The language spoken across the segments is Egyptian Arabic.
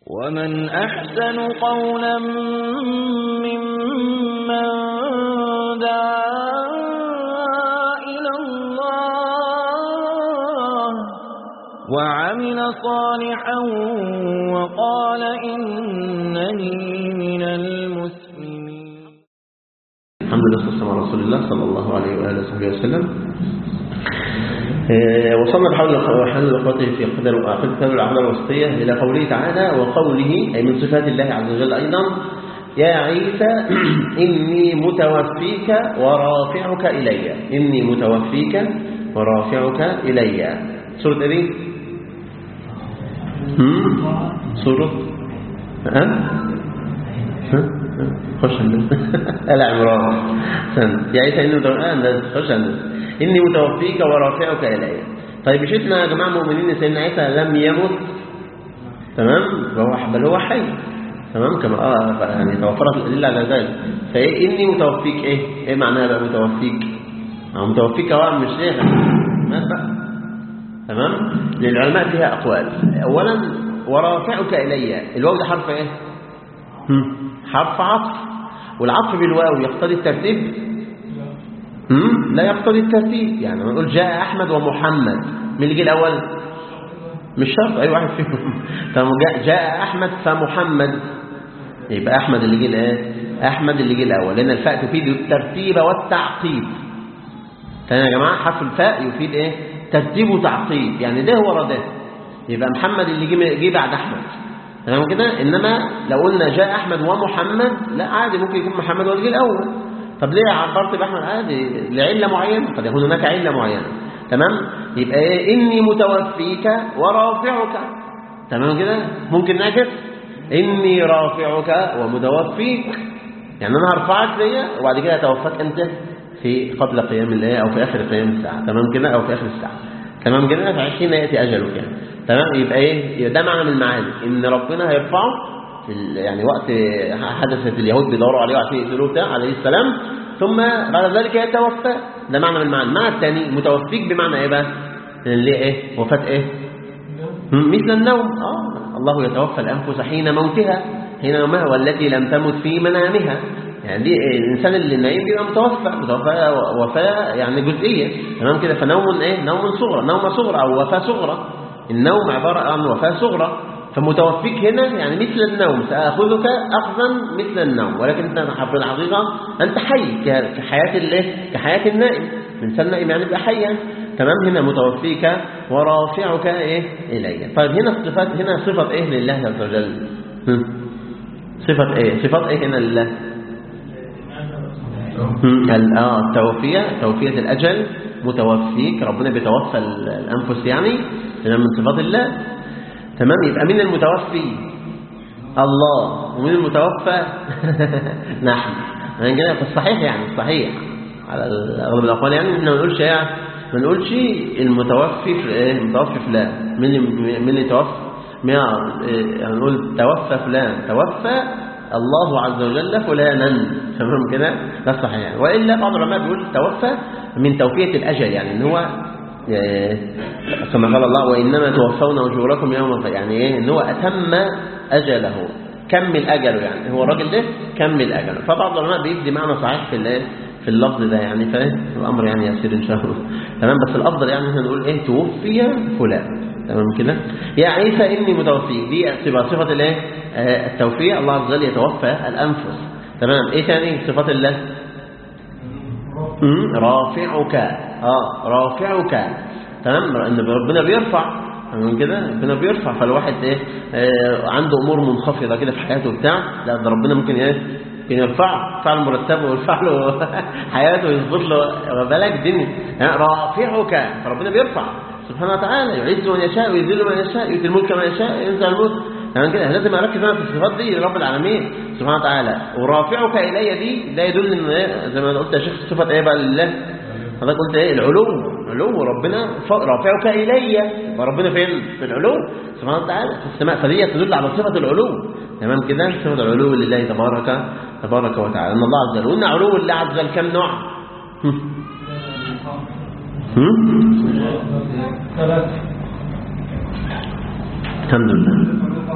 ومن أحسن قولا ممن دعا إلى الله وعمل صالحا وقال إنني من المسلمين الحمد لله والسلام على رسول الله صلى الله عليه وآله وصحبه وسلم آه، وصلنا بحول حول اخوته في قدر كتاب الاعمال الوسطيه الى قوله تعالى وقوله اي من صفات الله عز وجل ايضا يا عيسى اني متوفيك ورافعك الي اني متوفيك ورافعك الي سوره ايه دي؟ هم؟ سوره ها ها خش هندسه ال عمران استنى. يا عيسى اني متوفيك هندسه خش هندسه إني متوفيك ورافعك إلي طيب مشيتنا يا جماعة مؤمنين إن سيدنا عيسى لم يمت تمام هو بل هو حي تمام كما اه يعني توفرت الأدلة على ذلك فإيه إني متوفيك إيه إيه معناها بقى متوفيك أو متوفيك هو مش إيه مات بقى تمام للعلماء فيها أقوال أولا ورافعك إلي الواو ده حرف إيه هم؟ حرف عطف والعطف بالواو يقتضي الترتيب لا يقتضي الترتيب يعني لما نقول جاء أحمد ومحمد مين اللي جه الأول مش شرط أي واحد فيهم طب جاء, جاء أحمد فمحمد يبقى أحمد اللي جه الآن أحمد اللي جه الأول لأن الفاء تفيد الترتيب والتعقيب تاني يا جماعة حرف الفاء يفيد إيه ترتيب وتعقيب يعني ده ورا ده يبقى محمد اللي جه جه بعد أحمد تمام كده إنما لو قلنا جاء أحمد ومحمد لا عادي ممكن يكون محمد هو اللي جه الأول طب ليه عبرت بأحمد عادي لعلة معينة قد يكون هناك علة معينة تمام يبقى ايه إني متوفيك ورافعك تمام كده ممكن نعكس إني رافعك ومتوفيك يعني أنا هرفعك ليا وبعد كده أتوفاك أنت في قبل قيام الليل أو في آخر قيام الساعة تمام كده أو في آخر الساعة تمام كده فحين يأتي أجلك يعني تمام يبقى إيه ده معنى من المعاني إن ربنا هيرفعه في يعني وقت حدثت اليهود بيدوروا عليه وعشان يقتلوه بتاع عليه السلام ثم بعد ذلك يتوفى ده معنى من المعنى المعنى الثاني متوفيك بمعنى ايه بقى ليه ايه وفاة ايه مثل النوم اه الله يتوفى الانفس حين موتها حين نومها والتي لم تمت في منامها يعني دي الانسان اللي نايم بيبقى متوفى متوفى وفاه يعني جزئيه تمام كده فنوم ايه نوم صغرى نوم صغرى او وفاه صغرى النوم عباره عن وفاه صغرى فمتوفيك هنا يعني مثل النوم سأخذك أخذا مثل النوم ولكن أنت في الحقيقة أنت حي كحياة الله كحياة النائم الإنسان نائم يعني يبقى حيا تمام هنا متوفيك ورافعك إيه إلي طيب هنا الصفات هنا صفة إيه لله عز وجل صفة إيه صفات إيه هنا لله آه التوفية توفية الأجل متوفيك ربنا بيتوفى الأنفس يعني من صفات الله تمام يبقى مين المتوفي الله ومين المتوفى نحن يعني كده في الصحيح يعني الصحيح على اغلب الاقوال يعني احنا ما نقولش يعني ما نقولش المتوفي في ايه المتوفي فلان مين اللي مين اللي توفى يعني نقول توفى فلان توفى الله عز وجل فلانا تمام كده ده الصحيح يعني والا بعض العلماء بيقول توفى من توفيه الاجل يعني ان هو كما قال الله وإنما توفون أجوركم يوم يعني إيه إن هو أتم أجله كمل أجله يعني هو الراجل ده كمل أجله فبعض العلماء بيدي معنى صحيح في الايه في اللفظ ده يعني فاهم الأمر يعني يسير إن شاء الله تمام بس الأفضل يعني احنا نقول إيه توفي فلان تمام كده يا عيسى إني متوفي دي صفة صفة الايه آه التوفيق الله عز وجل يتوفى الأنفس تمام إيه ثاني صفات الله رافعك اه رافعك تمام ان ربنا بيرفع تمام كده ربنا بيرفع فالواحد ايه آه عنده امور منخفضه كده في حياته بتاع لا ده ربنا ممكن ايه ممكن يرفع يرفع له مرتبه ويرفع له حياته ويظبط له بالك الدنيا يعني رافعك فربنا بيرفع سبحانه وتعالى يعز من يشاء ويذل من يشاء يؤتي الملك من يشاء ينزع الملك تمام كده لازم اركز انا في الصفات دي لرب العالمين سبحانه وتعالى ورافعك الي دي ده يدل ان إيه زي ما قلت يا شيخ صفه ايه بقى لله حضرتك قلت ايه العلو علو ربنا رافعك الي وربنا فين في العلو سبحانه وتعالى في السماء فدي تدل على صفه العلو تمام كده صفه العلو لله تبارك تبارك وتعالى ان الله عز وجل وان علو الله عز وجل كم نوع ثلاثة الحمد لله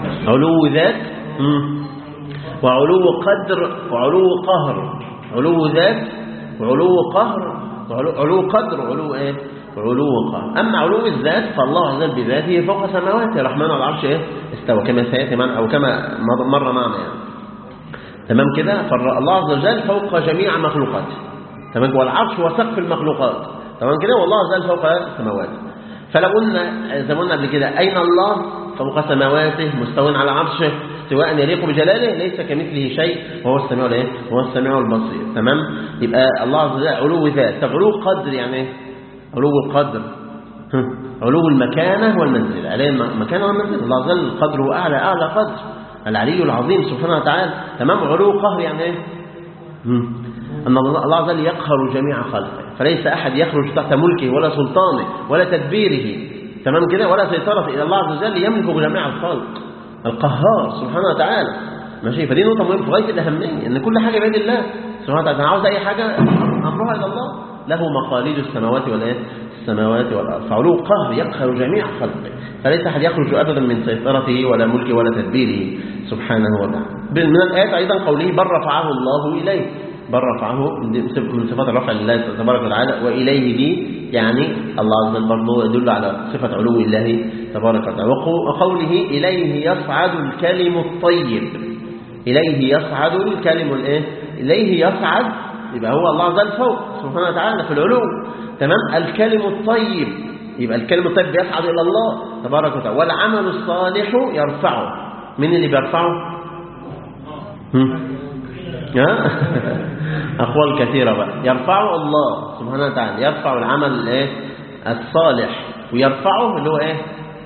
علو ذات مم. وعلو قدر وعلو قهر علو ذات وعلو قهر وعلو علو قدر وعلو ايه وعلو قهر اما علو الذات فالله عز وجل بذاته فوق سماواته الرحمن على العرش ايه استوى كما سياتي معنا او كما مر- مر معنا يعني تمام كده فالله عز وجل فوق جميع مخلوقاته تمام كده؟ والعرش هو سقف المخلوقات تمام كده والله عز وجل فوق السماوات فلو قلنا زي ما قلنا قبل كده اين الله فوق سماواته مستو على عرشه استواء يليق بجلاله ليس كمثله شيء وهو السميع الايه هو السميع البصير تمام يبقى الله عز وجل علو ذات طب علو قدر يعني ايه علو القدر ها، علو المكانه والمنزله عليه المكانه والمنزله الله عز وجل قدره اعلى اعلى قدر العلي العظيم سبحانه وتعالى تمام علو قهر يعني ايه مم. أن الله الله عز وجل يقهر جميع خلقه فليس أحد يخرج تحت ملكه ولا سلطانه ولا تدبيره تمام كده ولا سيطرة إلى الله عز وجل يملك جميع الخلق القهار سبحانه وتعالى ماشي فدي نقطة مهمة في غاية الأهمية إن كل حاجة بيد الله سبحانه وتعالى أنا عاوز أي حاجة أمرها إلى الله له مقاليد السماوات والإيه السماوات والأرض فعلو قهر يقهر جميع خلقه فليس أحد يخرج أبدا من سيطرته ولا ملكه ولا تدبيره سبحانه وتعالى من الآيات أيضا قوله بل رفعه الله إليه بل رفعه من صفات الرفع لله تبارك وتعالى وإليه دي يعني الله عز وجل برضه يدل على صفة علو الله تبارك وتعالى وقو- وقوله إليه يصعد الكلم الطيب إليه يصعد الكلم الإيه؟ إليه يصعد يبقى هو الله عز وجل فوق سبحانه وتعالى في العلو تمام الكلم الطيب يبقى الكلم الطيب بيصعد إلى الله تبارك وتعالى والعمل الصالح يرفعه مين اللي بيرفعه؟ هم؟ ها؟ أقوال كثيرة بقى يرفعه الله سبحانه وتعالى يرفع العمل الايه الصالح ويرفعه اللي هو ايه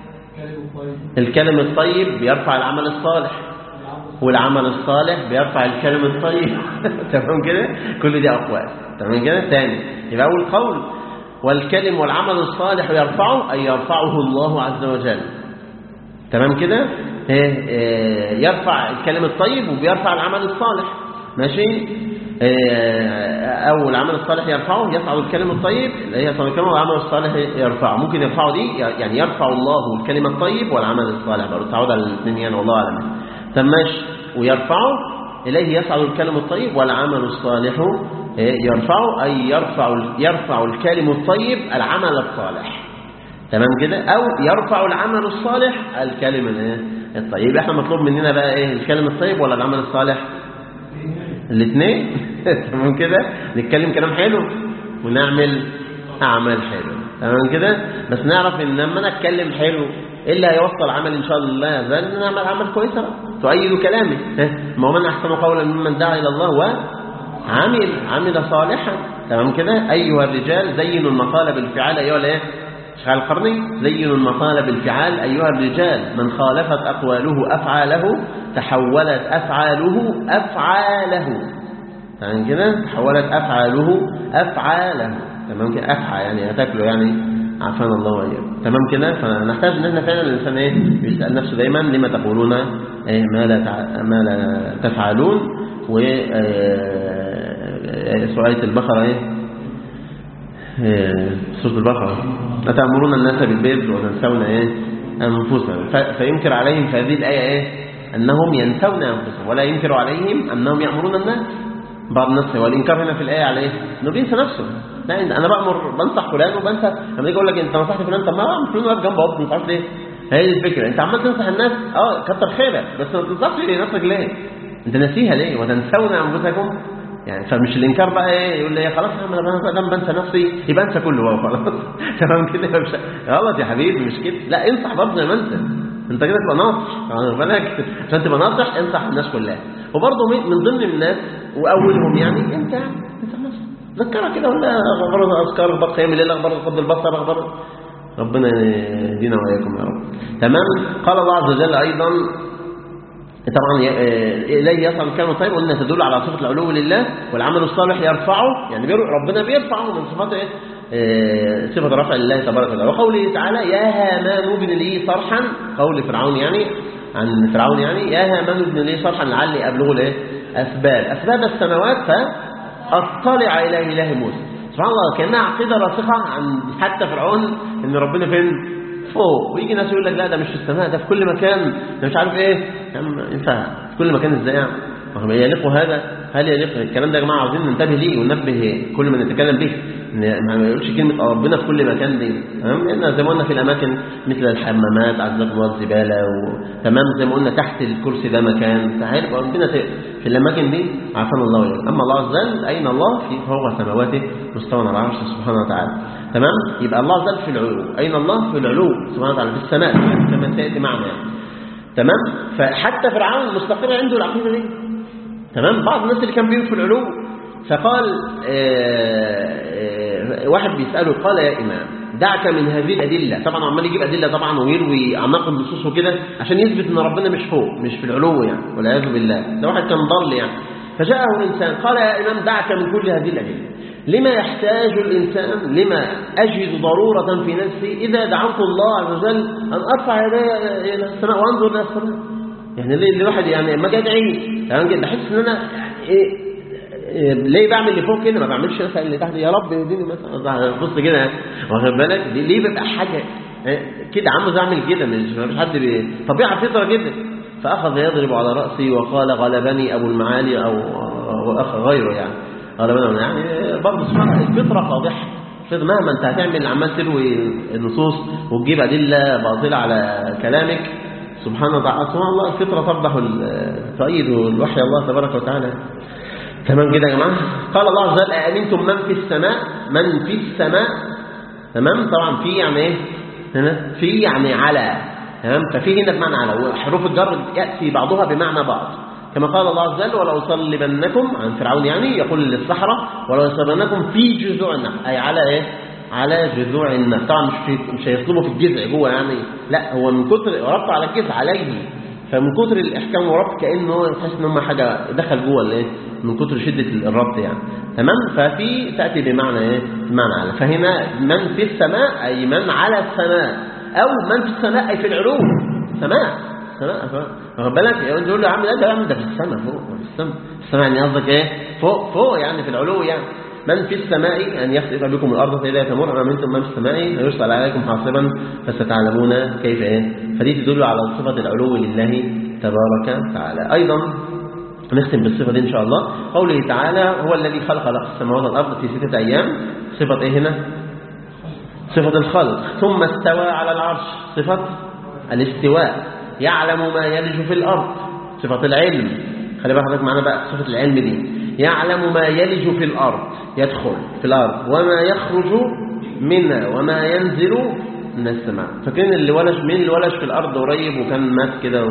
الكلم الطيب بيرفع العمل الصالح والعمل الصالح بيرفع الكلم الطيب تمام كده كل دي أقوال تمام كده ثاني يبقى أول قول والكلم والعمل الصالح يرفعه أي يرفعه الله عز وجل تمام كده إيه، إيه، يرفع الكلم الطيب وبيرفع العمل الصالح ماشي إيه، او العمل الصالح يرفعه يصعد الكلم الطيب اللي هي يصعد الكلمه والعمل الصالح يرفعه ممكن يرفعه دي يعني يرفع الله الكلم الطيب والعمل الصالح برضه تعود على الاثنين يعني والله اعلم طب ماشي ويرفعه اليه يصعد الكلم الطيب والعمل الصالح إيه، يرفعه اي يرفع يرفع الكلم الطيب العمل الصالح تمام كده او يرفع العمل الصالح الكلمه الايه الطيب احنا مطلوب مننا بقى ايه الكلم الطيب ولا العمل الصالح الاثنين تمام كده نتكلم كلام حلو ونعمل اعمال حلوه تمام كده بس نعرف ان لما نتكلم حلو ايه اللي هيوصل عمل ان شاء الله ده نعمل عمل كويسه بقى تؤيد كلامي ها؟ ما هو من احسن قولا ممن دعا الى الله وعمل عمل صالحا تمام كده ايها الرجال زينوا المقال بالفعال ايها الايه شيخ القرني زينوا المقال بالفعال أيها الرجال من خالفت أقواله أفعاله تحولت أفعاله أفعاله تمام كده تحولت أفعاله أفعاله تمام كده أفعى يعني هتاكله يعني عافانا الله وإياكم تمام كده فنحتاج ان احنا فعلا الانسان ايه يسال نفسه دايما لما تقولون إيه ما لا تع... ما لا تفعلون و سؤالة البقرة ايه سورة البقرة أتأمرون الناس بالبر وتنسون إيه أنفسهم ف- فينكر عليهم في هذه الآية إيه أنهم ينسون أنفسهم ولا ينكر عليهم أنهم يأمرون الناس بعض الناس والإنكار هنا في الآية على إيه إنه بينسى نفسه لا أنا بأمر بنصح فلان وبنسى لما يجي يقول لك أنت نصحت فلان طب ما فلان واقف جنبه أهو مش عارف ليه هي دي الفكرة أنت عمال تنصح الناس أه كتر خيرك بس ما تنصحش نفسك ليه أنت ناسيها ليه وتنسون أنفسكم يعني فمش الانكار بقى ايه يقول لي إيه خلاص يا عم انا دام بنسى نفسي يبقى انسى كله بقى خلاص تمام كده مش غلط يا حبيبي مش كده لا انصح برضه زي ما انت انت كده تبقى ناصح واخد بالك عشان تبقى ناصح انصح الناس كلها وبرضه من من ضمن الناس واولهم يعني انت انت ناصح ذكرها كده ولا اخبار اذكار اخبار قيام الليل اخبار غض البصر اخبار ربنا يهدينا واياكم يا رب تمام قال الله عز وجل ايضا طبعا ي- آه، إليه يصعد الكلام الطيب قلنا تدل على صفة العلو لله والعمل الصالح يرفعه يعني بير- ربنا بيرفعه من صفات إيه؟ آه، صفة رفع لله تبارك وتعالى وقوله تعالى يا هامان ابن لي صرحا قول فرعون يعني عن فرعون يعني يا هامان ابن لي صرحا لعلي أبلغ الايه أسباب أسباب السماوات فأطلع إلى إله موسى سبحان الله كأنها عقيدة راسخة عن حتى فرعون إن ربنا فين فوق ويجي ناس يقول لك لا ده مش في السماء ده في كل مكان ده مش عارف ايه يا عم ينفع في كل مكان ازاي يعني ما يليق هذا هل يليق الكلام ده يا جماعه عاوزين ننتبه ليه وننبه كل من نتكلم به إن ما يقولش كلمه ربنا في كل مكان دي تمام لان زي ما قلنا في الاماكن مثل الحمامات عزكم الله الزباله وتمام زي ما قلنا تحت الكرسي ده مكان تعال ربنا في الاماكن دي عافانا الله وإياكم اما الله عز وجل اين الله في فوق سماواته مستوى على العرش سبحانه وتعالى تمام يبقى الله عز وجل في العلو اين الله في العلو سبحانه وتعالى في السماء كما سياتي معنا يعني. تمام فحتى فرعون مستقر عنده العقيده دي تمام بعض الناس اللي كان بيقول في العلو فقال آآ آآ واحد بيسأله قال يا إمام دعك من هذه الأدلة طبعا عمال يجيب أدلة طبعا ويروي أعماق النصوص وكده عشان يثبت أن ربنا مش فوق مش في العلو يعني والعياذ بالله ده واحد كان ضل يعني فجاءه إنسان قال يا إمام دعك من كل هذه الأدلة لما يحتاج الإنسان لما أجد ضرورة في نفسي إذا دعوت الله عز وجل أن أرفع يدي إلى السماء وأنظر إلى السماء يعني ليه الواحد يعني ما جاي ادعي يعني بحس ان انا إيه إيه ليه بعمل اللي فوق كده ما بعملش مثلا اللي تحت يا رب يهديني مثلا بص كده واخد بالك ليه بيبقى حاجه كده عاوز اعمل كده مش مفيش حد بي... طبيعه فطره جدا فاخذ يضرب على راسي وقال غلبني ابو المعالي او اخ غيره يعني غلبني يعني برضه سبحان الفطره قادحه مهما انت هتعمل عمال تروي النصوص وتجيب ادله باطله على كلامك سبحان الله سبحان الله الفطرة تربح تؤيد الوحي الله تبارك وتعالى تمام كده يا جماعة قال الله عز وجل أأمنتم من في السماء من في السماء تمام طبعا في يعني ايه هنا في يعني على تمام ففي هنا بمعنى على وحروف الجر يأتي بعضها بمعنى بعض كما قال الله عز وجل ولو صلبنكم عن فرعون يعني يقول للصحراء ولو صلبنكم في جذوع النخل أي على ايه على جذوع النخل طبعا مش في مش هيصلبوا في الجذع جوه يعني لا هو من كتر ربط على الجذع عليه فمن كتر الاحكام وربط كانه تحس ان هم حاجه دخل جوه الايه من كتر شده الربط يعني تمام ففي تاتي بمعنى ايه بمعنى على فهنا من في السماء اي من على السماء او من في السماء اي في العلو سماء سماء واخد بالك يعني تقول له يا عم لا ده يا عم ده في السماء فوق في السماء السماء يعني قصدك ايه فوق فوق يعني في العلو يعني من في السماء أن يخسف بكم الأرض فإذا تمر أمنتم من في السماء فيرسل عليكم حاصبا فستعلمون كيف إيه فدي تدل على صفة العلو لله تبارك وتعالى أيضا نختم بالصفة دي إن شاء الله قوله تعالى هو الذي خلق لك السماوات والأرض في ستة أيام صفة إيه هنا صفة الخلق ثم استوى على العرش صفة الاستواء يعلم ما يلج في الأرض صفة العلم خلي بالك حضرتك معانا بقى صفة العلم دي يعلم ما يلج في الأرض يدخل في الأرض وما يخرج منها وما ينزل من السماء فاكرين اللي ولش مين اللي ولش في الأرض قريب وكان مات كده و...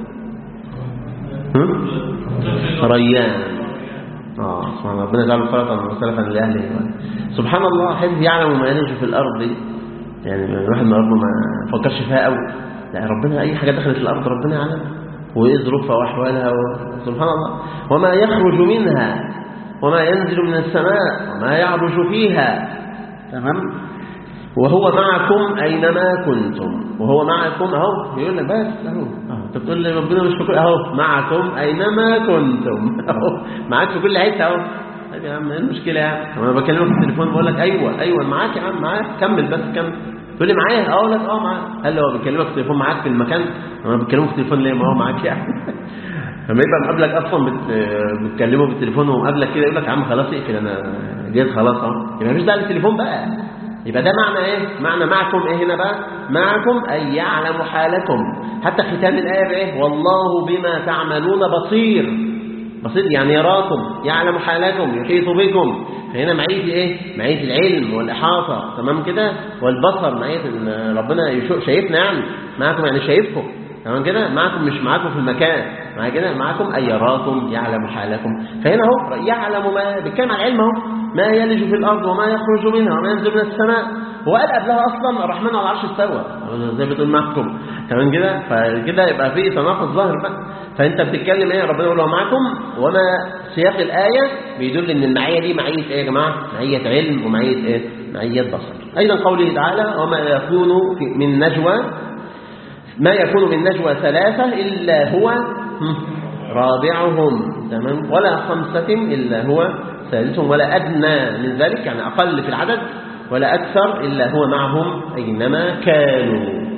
ريان اه سبحان الله ربنا يجعله فرطا وسلفا لاهله سبحان الله حيث يعلم ما يلج في الارض يعني الواحد ما ربنا ما فكرش فيها قوي لا ربنا اي حاجه دخلت الارض ربنا يعلمها وايه ظروفها واحوالها و... سبحان الله وما يخرج منها وما ينزل من السماء وما يعرج فيها تمام وهو معكم اينما كنتم وهو معكم اهو يقول لك بس اهو انت بتقول لي ربنا مش في كل اهو معكم اينما كنتم اهو معاك في كل حته اهو طيب يا عم ايه المشكله يعني انا بكلمك في التليفون بقول لك ايوه ايوه معاك يا عم معاك كمل بس كمل تقول لي معايا اقول لك اه معاك هل هو بيكلمك في التليفون معاك في المكان انا بكلمه في التليفون ليه ما هو معاك يعني لما يبقى مقابلك اصلا بت... بتكلمه بالتليفون ومقابلك كده يقول لك يا عم خلاص اقفل انا جيت خلاص اهو يبقى مفيش داعي للتليفون بقى يبقى ده معنى ايه معنى معكم ايه هنا بقى معكم اي يعلم حالكم حتى ختام الايه بايه والله بما تعملون بصير بصير يعني يراكم يعلم حالكم يحيط بكم فهنا معيه ايه معيه العلم والاحاطه تمام كده والبصر معيه ان ربنا شايفنا يعني معكم يعني شايفكم تمام كده معكم مش معاكم في المكان مع كده معكم اي يراكم يعلم حالكم فهنا اهو يعلم ما بيتكلم عن العلم اهو ما يلج في الارض وما يخرج منها وما ينزل من السماء وقال قبلها اصلا الرحمن على العرش استوى زي ما بتقول معكم تمام كده فكده يبقى في تناقض ظاهر بقى فانت بتتكلم ايه ربنا يقول له معكم وما سياق الايه بيدل ان المعيه دي معيه ايه يا جماعه معيه علم ومعيه ايه معيه بصر ايضا قوله تعالى وما يكون من نجوى ما يكون من نجوى ثلاثه الا هو رابعهم تمام ولا خمسه الا هو ثالثهم ولا أدنى من ذلك يعني أقل في العدد ولا أكثر إلا هو معهم أينما كانوا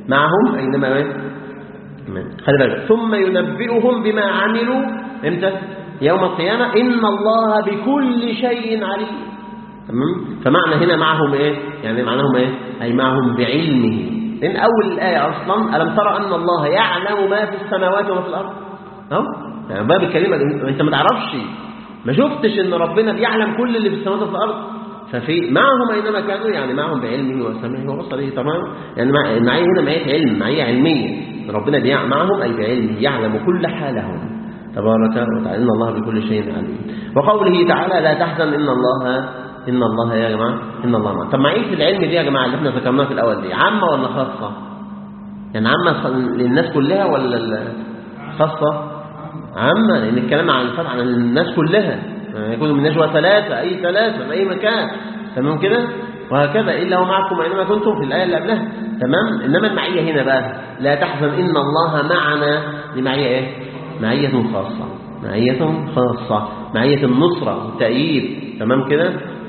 معهم أينما إيه؟ خلي بالك ثم ينبئهم بما عملوا امتى يوم القيامة إن الله بكل شيء عليم تمام فمعنى هنا معهم ايه يعني معناهم ايه اي معهم بعلمه لان اول الايه اصلا الم ترى ان الله يعلم ما في السماوات وما في الارض اهو يعني باب الكلمه دي انت ما تعرفش ما شفتش ان ربنا بيعلم كل اللي في السماوات وفي الارض ففي معهم اينما كانوا يعني معهم بعلمه وسمعه وبصره تمام يعني معي هنا معيه علم معيه علميه ربنا بيع معهم اي بعلمه يعلم كل حالهم تبارك وتعالى ان الله بكل شيء عليم وقوله تعالى لا تحزن ان الله إن الله يا جماعة إن الله معنا طب معية العلم دي يا جماعة اللي احنا ذكرناها في الأول دي عامة ولا خاصة يعني عامة للناس كلها ولا خاصة عامة لأن الكلام عن الفتح عن الناس كلها يعني يكون من نجوى ثلاثة أي ثلاثة في أي مكان تمام كده وهكذا إلا هو معكم أينما كنتم في الآية اللي قبلها تمام إنما المعية هنا بقى لا تحزن إن الله معنا دي معية إيه معية خاصة معية خاصة معية النصرة والتأييد تمام كده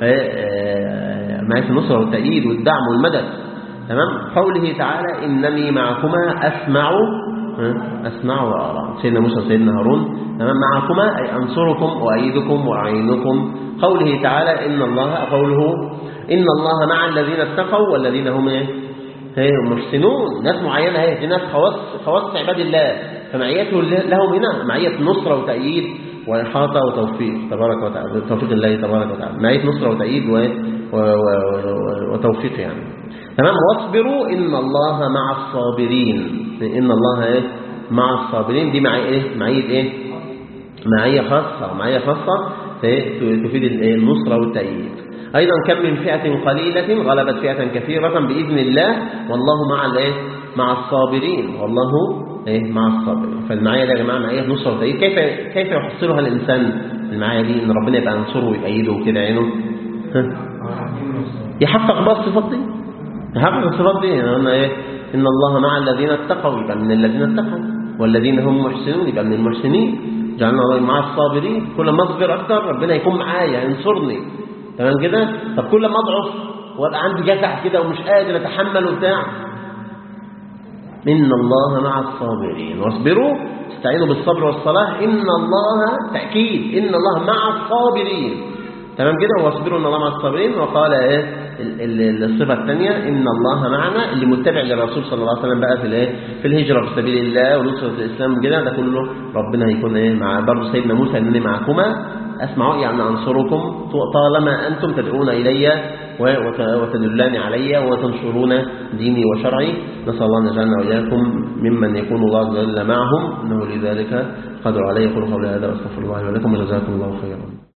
معية النصرة والتأييد والدعم والمدد تمام قوله تعالى إنني معكما أسمع أسمع وأرى سيدنا موسى وسيدنا هارون تمام معكما أي أنصركم وأيدكم وأعينكم قوله تعالى إن الله قوله إن الله مع الذين اتقوا والذين هم إيه محسنون ناس معينة هي دي ناس خواص خواص عباد الله فمعيته لهم هنا معية نصرة وتأييد وإحاطة وتوفيق تبارك وتعالى توفيق الله تبارك وتعالى معية نصرة وتأييد و... و... و... وتوفيق يعني تمام واصبروا إن الله مع الصابرين إن الله إيه مع الصابرين دي معية إيه معية إيه معية خاصة معية خاصة تفيد النصرة والتأييد أيضا كم من فئة قليلة غلبت فئة كثيرة بإذن الله والله مع الإيه مع الصابرين والله ايه مع الصابرين فالمعايا دي يا جماعه معايا نصره وتأييد كيف كيف يحصلها الانسان المعايا دي ان ربنا يبقى ينصره ويأيده وكده عينه يحقق بقى الصفات دي يحقق الصفات دي يعني قلنا ايه ان الله مع الذين اتقوا يبقى من الذين اتقوا والذين هم محسنون يبقى من المحسنين جعلنا الله مع الصابرين كل ما اصبر اكتر ربنا يكون معايا ينصرني تمام كده طب كل ما اضعف وابقى عندي جزع كده ومش قادر اتحمل وبتاع إن الله مع الصابرين واصبروا استعينوا بالصبر والصلاة إن الله تأكيد إن الله مع الصابرين تمام كده واصبروا إن الله مع الصابرين وقال إيه الصفة الثانية إن الله معنا اللي متبع للرسول صلى الله عليه وسلم بقى في الإيه في الهجرة في سبيل الله ونصرة الإسلام كده ده كله ربنا هيكون إيه مع برضه سيدنا موسى إنني معكما أسمعوا يعني أنصركم طالما أنتم تدعون إلي وتدلان علي وتنشرون ديني وشرعي نسأل الله أن يجعلنا وإياكم ممن يكون الله عز وجل معهم إنه لذلك قدر عليه يقول قولي هذا وأستغفر الله ولكم وجزاكم الله خيرا